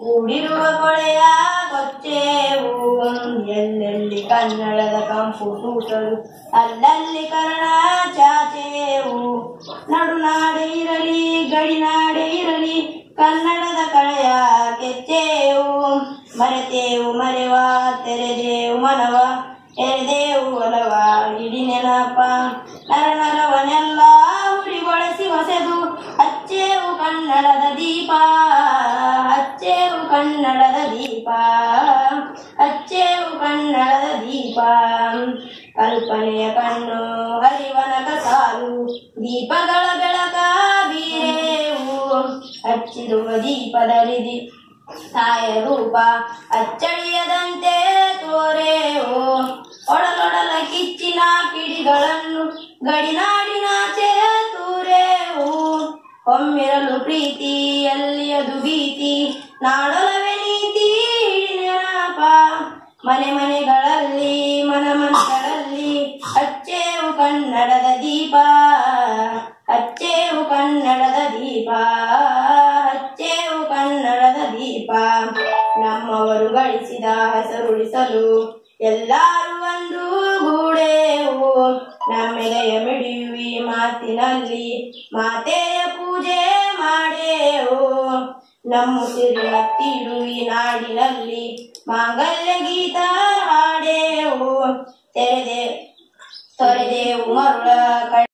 ಕೂಡಿರುವ ಕೊಳೆಯ ಕೊಚ್ಚೇವು ಎಲ್ಲೆಲ್ಲಿ ಕನ್ನಡದ ಕಂಪು ಸೂಸಲು ಅಲ್ಲಲ್ಲಿ ಕರ್ಣ ಚಾಚೇವು ನಡುನಾಡೆ ಇರಲಿ ಗಡಿನಾಡೆ ಇರಲಿ ಕನ್ನಡದ ಕಳೆಯ ಕೆಚ್ಚೇವು ಮರೆತೇವು ಮರೆವ ತೆರೆದೇವು ಮನವ ಎರೆದೇವು ಒಲವ ಇಡಿ ನೆನಪ ನರ ನರವನೆಲ್ಲ ಉರಿಗೊಳಿಸಿ ಹೊಸೆದು ಹಚ್ಚೇವು ಕನ್ನಡದ ದೀಪ ಹಚ್ಚೇವು ಕನ್ನಡದ ದೀಪ ಹಚ್ಚೇವು ಕನ್ನಡದ ದೀಪ ಕಲ್ಪನೆಯ ಕಣ್ಣು ಹರಿವನಕ ಸಾಲು ದೀಪಗಳ ಬೆಳಕ ಬೀರೇವು ಹಚ್ಚಿರುವ ದೀಪದಲ್ಲಿ ದಿ- ತಾಯ ರೂಪ ಅಚ್ಚಳಿಯದಂತೆ ತೋರೇವು ಒಡಲೊಡಲ ಕಿಚ್ಚಿನ ಕಿಡಿಗಳನ್ನು ಗಡಿನಾಡಿನಾಚೆ ತೂರೇವು ಒಮ್ಮಿರಲು ಪ್ರೀತಿ ಎಲ್ಲಿಯದು ಭೀತಿ ನಾಡೊಲವೇ ನೀತಿ ನೆನಪ ಮನೆ ಮನೆಗಳಲ್ಲಿ ಮನ ಮನಗಳಲ್ಲಿ ಹಚ್ಚೇವು ಕನ್ನಡದ ದೀಪ ಹಚ್ಚೇವು ಕನ್ನಡದ ದೀಪ ಹಚ್ಚೇವು ಕನ್ನಡದ ದೀಪ ನಮ್ಮವರು ಗಳಿಸಿದ ಹೆಸರುಳಿಸಲು ಎಲ್ಲರೂ ಒಂದು ಗೂಡೇವು ನಮ್ಮೆದೆಯ ಮಿಡಿಯುವಿ ಮಾತಿನಲ್ಲಿ ಮಾತೆಯ ಪೂಜೆ ಮಾಡೇವು ನಮ್ಮ ಸಿರಿ ಹತ್ತಿಡುವಿ ನಾಡಿನಲ್ಲಿ ಮಾಂಗಲ್ಯ ಗೀತ ಹಾಡೇವು ತೆರೆದೆ ತೊರೆದೇವು ಮರುಳ